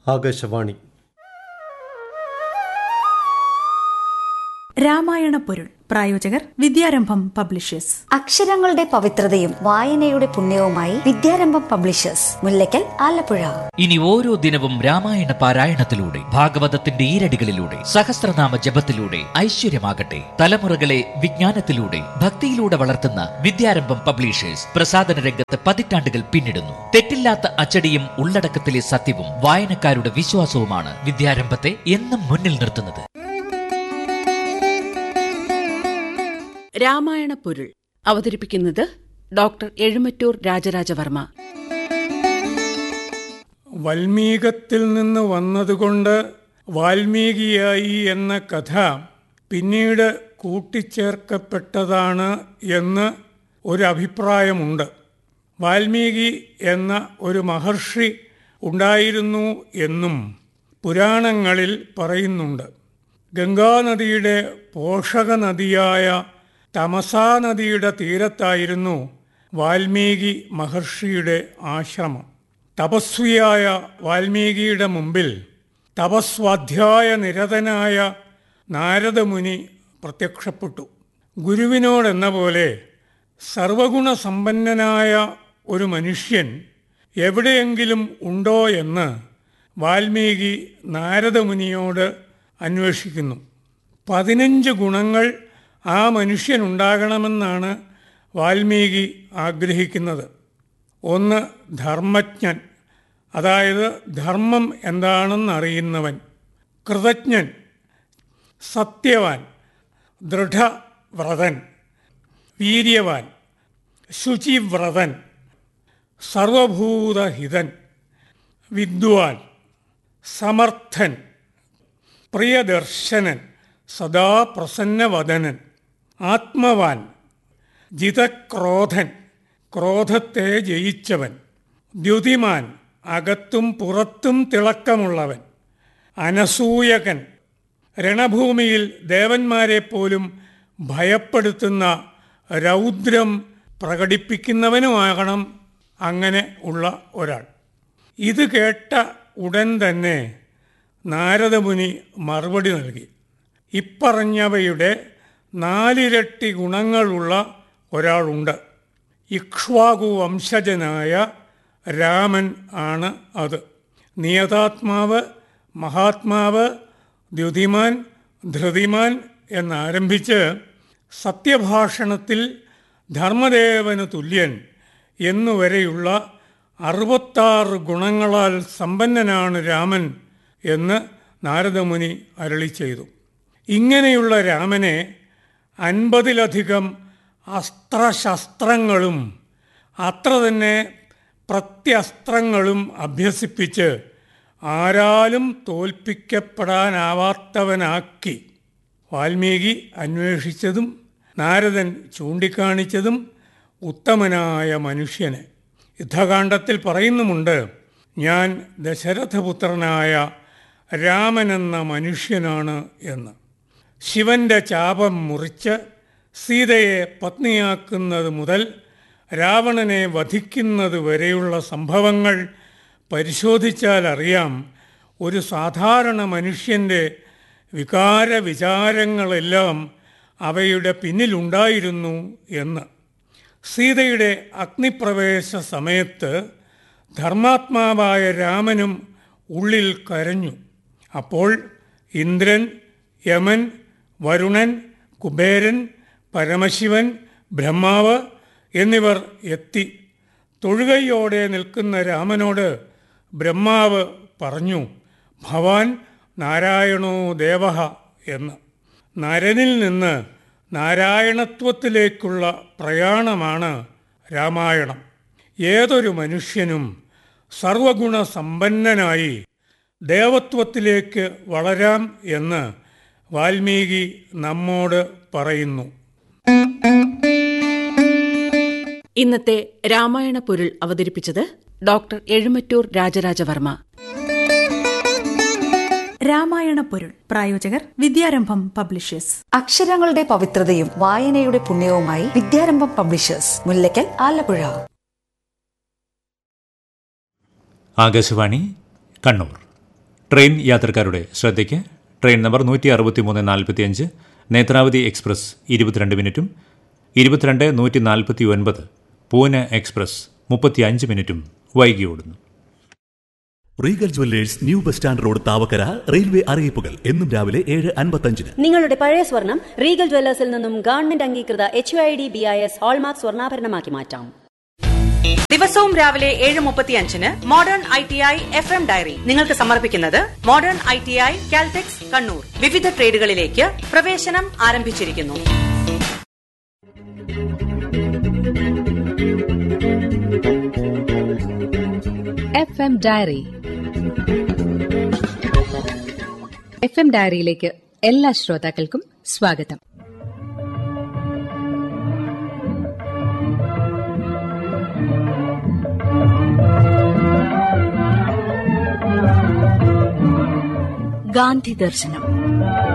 ആകാശവാണി രാമായണ പൊരുൾ പ്രായോജകർ വിദ്യാരംഭം പബ്ലിഷേഴ്സ് അക്ഷരങ്ങളുടെ പവിത്രതയും വായനയുടെ പുണ്യവുമായി വിദ്യാരംഭം പബ്ലിഷേഴ്സ് മുല്ലയ്ക്കൽ ആലപ്പുഴ ഇനി ഓരോ ദിനവും രാമായണ പാരായണത്തിലൂടെ ഭാഗവതത്തിന്റെ ഈരടികളിലൂടെ സഹസ്രനാമ ജപത്തിലൂടെ ഐശ്വര്യമാകട്ടെ തലമുറകളെ വിജ്ഞാനത്തിലൂടെ ഭക്തിയിലൂടെ വളർത്തുന്ന വിദ്യാരംഭം പബ്ലിഷേഴ്സ് പ്രസാദന രംഗത്ത് പതിറ്റാണ്ടുകൾ പിന്നിടുന്നു തെറ്റില്ലാത്ത അച്ചടിയും ഉള്ളടക്കത്തിലെ സത്യവും വായനക്കാരുടെ വിശ്വാസവുമാണ് വിദ്യാരംഭത്തെ എന്നും മുന്നിൽ നിർത്തുന്നത് രാമായണ പൊരുൾ അവതരിപ്പിക്കുന്നത് ഡോക്ടർ എഴുമറ്റൂർ രാജരാജവർമ്മ വൽമീകത്തിൽ നിന്ന് വന്നതുകൊണ്ട് വാൽമീകിയായി എന്ന കഥ പിന്നീട് കൂട്ടിച്ചേർക്കപ്പെട്ടതാണ് എന്ന് ഒരു അഭിപ്രായമുണ്ട് വാൽമീകി എന്ന ഒരു മഹർഷി ഉണ്ടായിരുന്നു എന്നും പുരാണങ്ങളിൽ പറയുന്നുണ്ട് ഗംഗാനദിയുടെ പോഷക നദിയായ തമസാ നദിയുടെ തീരത്തായിരുന്നു വാൽമീകി മഹർഷിയുടെ ആശ്രമം തപസ്വിയായ വാൽമീകിയുടെ മുമ്പിൽ തപസ്വാധ്യായ നിരതനായ നാരദമുനി പ്രത്യക്ഷപ്പെട്ടു ഗുരുവിനോടെന്ന പോലെ സർവഗുണസമ്പന്നനായ ഒരു മനുഷ്യൻ എവിടെയെങ്കിലും ഉണ്ടോ എന്ന് വാൽമീകി നാരദമുനിയോട് അന്വേഷിക്കുന്നു പതിനഞ്ച് ഗുണങ്ങൾ ആ മനുഷ്യനുണ്ടാകണമെന്നാണ് വാൽമീകി ആഗ്രഹിക്കുന്നത് ഒന്ന് ധർമ്മജ്ഞൻ അതായത് ധർമ്മം എന്താണെന്നറിയുന്നവൻ കൃതജ്ഞൻ സത്യവാൻ ദൃഢവ്രതൻ വീര്യവാൻ ശുചിവ്രതൻ സർവഭൂതഹിതൻ വിദ്വാൻ സമർത്ഥൻ പ്രിയദർശനൻ സദാ പ്രസന്നവദനൻ ആത്മവാൻ ജിതക്രോധൻ ക്രോധത്തെ ജയിച്ചവൻ ദ്യുതിമാൻ അകത്തും പുറത്തും തിളക്കമുള്ളവൻ അനസൂയകൻ രണഭൂമിയിൽ ദേവന്മാരെ പോലും ഭയപ്പെടുത്തുന്ന രൗദ്രം പ്രകടിപ്പിക്കുന്നവനുമാകണം അങ്ങനെ ഉള്ള ഒരാൾ ഇത് കേട്ട ഉടൻ തന്നെ നാരദമുനി മറുപടി നൽകി ഇപ്പറഞ്ഞവയുടെ നാലിരട്ടി ഗുണങ്ങളുള്ള ഒരാളുണ്ട് ഇക്ഷ്വാകു വംശജനായ രാമൻ ആണ് അത് നിയതാത്മാവ് മഹാത്മാവ് ദ്യുതിമാൻ ധൃതിമാൻ എന്നാരംഭിച്ച് സത്യഭാഷണത്തിൽ ധർമ്മദേവന് തുല്യൻ എന്നുവരെയുള്ള അറുപത്താറ് ഗുണങ്ങളാൽ സമ്പന്നനാണ് രാമൻ എന്ന് നാരദമുനി അരളി ചെയ്തു ഇങ്ങനെയുള്ള രാമനെ അൻപതിലധികം അസ്ത്രശസ്ത്രങ്ങളും അത്ര തന്നെ പ്രത്യസ്ത്രങ്ങളും അഭ്യസിപ്പിച്ച് ആരാലും തോൽപ്പിക്കപ്പെടാനാവാത്തവനാക്കി വാൽമീകി അന്വേഷിച്ചതും നാരദൻ ചൂണ്ടിക്കാണിച്ചതും ഉത്തമനായ മനുഷ്യന് യുദ്ധകാണ്ഡത്തിൽ പറയുന്നുമുണ്ട് ഞാൻ ദശരഥപുത്രനായ രാമനെന്ന മനുഷ്യനാണ് എന്ന് ശിവന്റെ ചാപം മുറിച്ച് സീതയെ പത്നിയാക്കുന്നത് മുതൽ രാവണനെ വധിക്കുന്നത് വരെയുള്ള സംഭവങ്ങൾ പരിശോധിച്ചാൽ അറിയാം ഒരു സാധാരണ മനുഷ്യൻ്റെ വികാര വിചാരങ്ങളെല്ലാം അവയുടെ പിന്നിലുണ്ടായിരുന്നു എന്ന് സീതയുടെ അഗ്നിപ്രവേശ സമയത്ത് ധർമാത്മാവായ രാമനും ഉള്ളിൽ കരഞ്ഞു അപ്പോൾ ഇന്ദ്രൻ യമൻ വരുണൻ കുബേരൻ പരമശിവൻ ബ്രഹ്മാവ് എന്നിവർ എത്തി തൊഴുകയോടെ നിൽക്കുന്ന രാമനോട് ബ്രഹ്മാവ് പറഞ്ഞു ഭവാൻ നാരായണോ ദേവഹ എന്ന് നരനിൽ നിന്ന് നാരായണത്വത്തിലേക്കുള്ള പ്രയാണമാണ് രാമായണം ഏതൊരു മനുഷ്യനും സർവഗുണ സമ്പന്നനായി ദേവത്വത്തിലേക്ക് വളരാം എന്ന് വാൽമീകി നമ്മോട് പറയുന്നു ഇന്നത്തെ രാമായണ പൊരുൾ അവതരിപ്പിച്ചത് ഡോക്ടർ എഴുമറ്റൂർ രാജരാജവർമ്മ രാമായണ പൊരുൾ പ്രായോജകർ വിദ്യാരംഭം പബ്ലിഷേഴ്സ് അക്ഷരങ്ങളുടെ പവിത്രതയും വായനയുടെ പുണ്യവുമായി വിദ്യാരംഭം പബ്ലിഷേഴ്സ് മുല്ലയ്ക്കൽ ആലപ്പുഴ ആകാശവാണി കണ്ണൂർ ട്രെയിൻ യാത്രക്കാരുടെ ശ്രദ്ധയ്ക്ക് ട്രെയിൻ നമ്പർ നൂറ്റി അറുപത്തി മൂന്ന് നാൽപ്പത്തിയഞ്ച് നേത്രാവതി എക്സ്പ്രസ് ഇരുപത്തിരണ്ട് മിനിറ്റും ഇരുപത്തിരണ്ട് നൂറ്റി നാൽപ്പത്തി ഒൻപത് പൂനെ എക്സ്പ്രസ് മുപ്പത്തിയഞ്ച് മിനിറ്റും വൈകി ഓടുന്നു regal jewellers new bus stand road Thavakkara railway അറിയിപ്പുകൾ എന്നും രാവിലെ ഏഴ് അൻപത്തഞ്ചിന് നിങ്ങളുടെ പഴയ സ്വർണം റീഗൽ ജ്വല്ലേഴ്സിൽ നിന്നും ഗവൺമെന്റ് അംഗീകൃത H I D B I S hallmark സ്വർണ്ണാഭരണമാക്കി മാറ്റാം ദിവസവും രാവിലെ ഏഴ് മുപ്പത്തിയഞ്ചിന് modern I T I F M diary നിങ്ങൾക്ക് സമർപ്പിക്കുന്നത് modern I T I Caltex Kannur വിവിധ ട്രേഡുകളിലേക്ക് പ്രവേശനം ആരംഭിച്ചിരിക്കുന്നു F M diary F M ഡയറിയിലേക്ക് എല്ലാ ശ്രോതാക്കൾക്കും സ്വാഗതം ഗാന്ധി ദർശനം